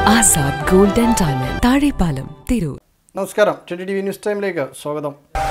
Azad gold and diamond Thazhepalam Tirur നമസ്കാരം twenty T V news ടൈമിലേക്ക് സ്വാഗതം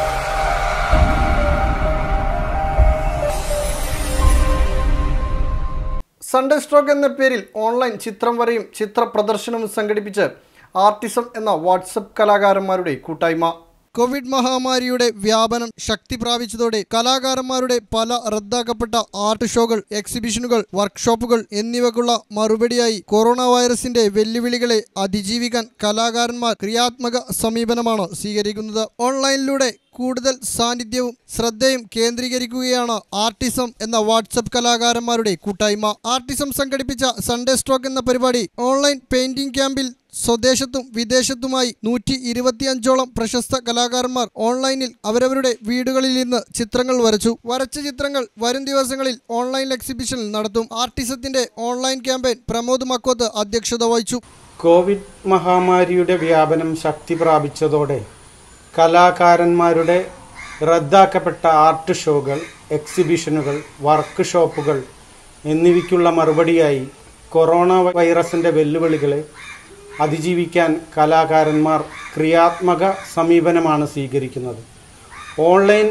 സൺഡേ സ്ട്രോക്ക് എന്ന പേരിൽ ഓൺലൈൻ ചിത്രം വരയും ചിത്ര പ്രദർശനവും സംഘടിപ്പിച്ച് ആർട്ടിസം എന്ന വാട്സപ്പ് കലാകാരന്മാരുടെ കൂട്ടായ്മ കോവിഡ് മഹാമാരിയുടെ വ്യാപനം ശക്തി പ്രാപിച്ചതോടെ കലാകാരന്മാരുടെ പല റദ്ദാക്കപ്പെട്ട ആർട്ട് ഷോകൾ എക്സിബിഷനുകൾ വർക്ക്ഷോപ്പുകൾ എന്നിവക്കുള്ള മറുപടിയായി കൊറോണ വൈറസിന്റെ വെല്ലുവിളികളെ അതിജീവിക്കാൻ കലാകാരന്മാർ ക്രിയാത്മക സമീപനമാണ് സ്വീകരിക്കുന്നത് ഓൺലൈനിലൂടെ കൂടുതൽ സാന്നിധ്യവും ശ്രദ്ധയും കേന്ദ്രീകരിക്കുകയാണ് ആർട്ടിസം എന്ന വാട്സപ്പ് കലാകാരന്മാരുടെ കൂട്ടായ്മ ആർട്ടിസം സംഘടിപ്പിച്ച സൺഡേ സ്ട്രോക്ക് എന്ന പരിപാടി ഓൺലൈൻ പെയിന്റിംഗ് ക്യാമ്പിൽ സ്വദേശത്തും വിദേശത്തുമായി നൂറ്റി ഇരുപത്തിയഞ്ചോളം പ്രശസ്ത കലാകാരന്മാർ ഓൺലൈനിൽ അവരവരുടെ വീടുകളിൽ നിന്ന് ചിത്രങ്ങൾ വരച്ചു വരച്ച ചിത്രങ്ങൾ വരും ദിവസങ്ങളിൽ ഓൺലൈൻ എക്സിബിഷനിൽ നടത്തും ആർട്ടിസത്തിന്റെ ഓൺലൈൻ ക്യാമ്പയിൻ പ്രമോദ് മക്കോത്ത് അധ്യക്ഷത വഹിച്ചു കോവിഡ് മഹാമാരിയുടെ വ്യാപനം ശക്തി പ്രാപിച്ചതോടെ കലാകാരന്മാരുടെ റദ്ദാക്കപ്പെട്ട ആർട്ട് ഷോകൾ എക്സിബിഷനുകൾ വർക്ക് ഷോപ്പുകൾ എന്നിവയ്ക്കുള്ള മറുപടിയായി കൊറോണ വൈറസിൻ്റെ വെല്ലുവിളികളെ അതിജീവിക്കാൻ കലാകാരന്മാർ ക്രിയാത്മക സമീപനമാണ് സ്വീകരിക്കുന്നത് ഓൺലൈൻ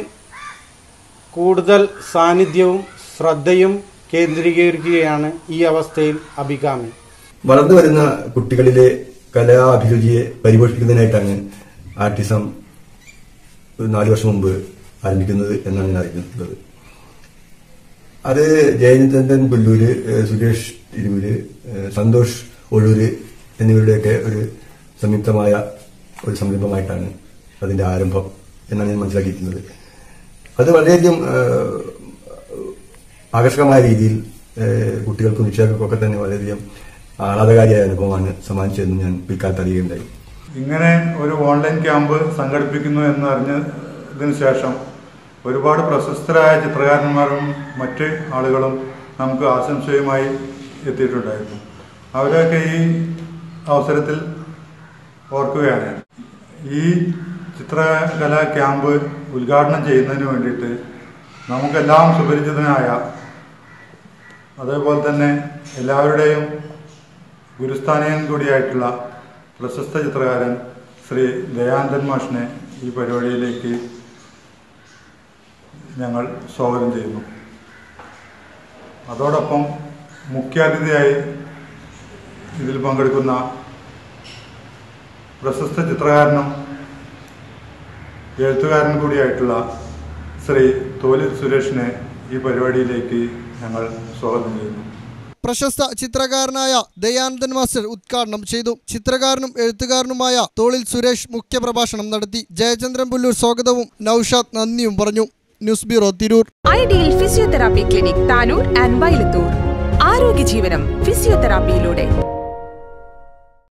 കൂടുതൽ സാന്നിധ്യവും ശ്രദ്ധയും കേന്ദ്രീകരിക്കുകയാണ് ഈ അവസ്ഥയിൽ അഭികാമി വളർന്നു വരുന്ന കുട്ടികളിലെ കലാ അഭിരുചിയെ പരിപോഷിപ്പിക്കുന്നതിനായിട്ടാണ് ആർട്ടിസം ഒരു നാല് വർഷം മുമ്പ് ആരംഭിക്കുന്നത് എന്നാണ് ഞാൻ അറിയുന്നത് അത് ജയചന്ദ്രൻ പുല്ലൂര് ഏഹ് സുരേഷ് ഇരുവൂര് ഏഹ് സന്തോഷ് ഒഴൂര് എന്നിവരുടെയൊക്കെ ഒരു സംയുക്തമായ ഒരു സംരംഭമായിട്ടാണ് അതിന്റെ ആരംഭം എന്നാണ് ഞാൻ മനസ്സിലാക്കിയിരിക്കുന്നത് അത് വളരെയധികം ഏഹ്, ആകർഷകമായ രീതിയിൽ ഏഹ്, കുട്ടികൾക്കും രക്ഷിതാക്കൾക്കും ഒക്കെ തന്നെ വളരെയധികം ആഹ്ലാദകാരിയായ അനുഭവമാണ് സമ്മാനിച്ചതെന്ന് ഞാൻ പിൽക്കാലത്ത് അറിയുകയുണ്ടായി ഇങ്ങനെ ഒരു ഓൺലൈൻ ക്യാമ്പ് സംഘടിപ്പിക്കുന്നു എന്ന് അറിഞ്ഞതിന് ശേഷം ഒരുപാട് പ്രശസ്തരായ ചിത്രകാരന്മാരും മറ്റ് ആളുകളും നമുക്ക് ആശംസയുമായി എത്തിയിട്ടുണ്ടായിരുന്നു അവരൊക്കെ ഈ അവസരത്തിൽ ഓർക്കുകയാണ് ഈ ചിത്രകലാ ക്യാമ്പ് ഉദ്ഘാടനം ചെയ്യുന്നതിന് വേണ്ടിയിട്ട് നമുക്കെല്ലാം സുപരിചിതനായ അതേപോലെ തന്നെ എല്ലാവരുടെയും ഗുരുസ്ഥാനീയൻ കൂടിയായിട്ടുള്ള പ്രശസ്ത ചിത്രകാരൻ ശ്രീ ദയാനന്ദൻ മാഷിനെ ഈ പരിപാടിയിലേക്ക് ഞങ്ങൾ സ്വാഗതം ചെയ്യുന്നു അതോടൊപ്പം മുഖ്യാതിഥിയായി ഇതിൽ പങ്കെടുക്കുന്ന പ്രശസ്ത ചിത്രകാരനും എഴുത്തുകാരനും കൂടിയായിട്ടുള്ള ശ്രീ തോലിൽ സുരേഷിനെ ഈ പരിപാടിയിലേക്ക് ഞങ്ങൾ സ്വാഗതം ചെയ്യുന്നു പ്രശസ്ത ചിത്രകാരനായ ദയാനന്ദൻ മാസ്റ്റർ ഉദ്ഘാടനം ചെയ്തു ചിത്രകാരനും എഴുത്തുകാരനുമായ തോളിൽ സുരേഷ് മുഖ്യപ്രഭാഷണം നടത്തി ജയചന്ദ്രൻ പുല്ലൂർ സ്വാഗതവും നൌഷാദ് നന്ദിയും പറഞ്ഞു news bureau Tirur ideal physiotherapy clinic Tanur and Vailathur ആരോഗ്യ ജീവനം ഫിസിയോതെറാപ്പിയിലൂടെ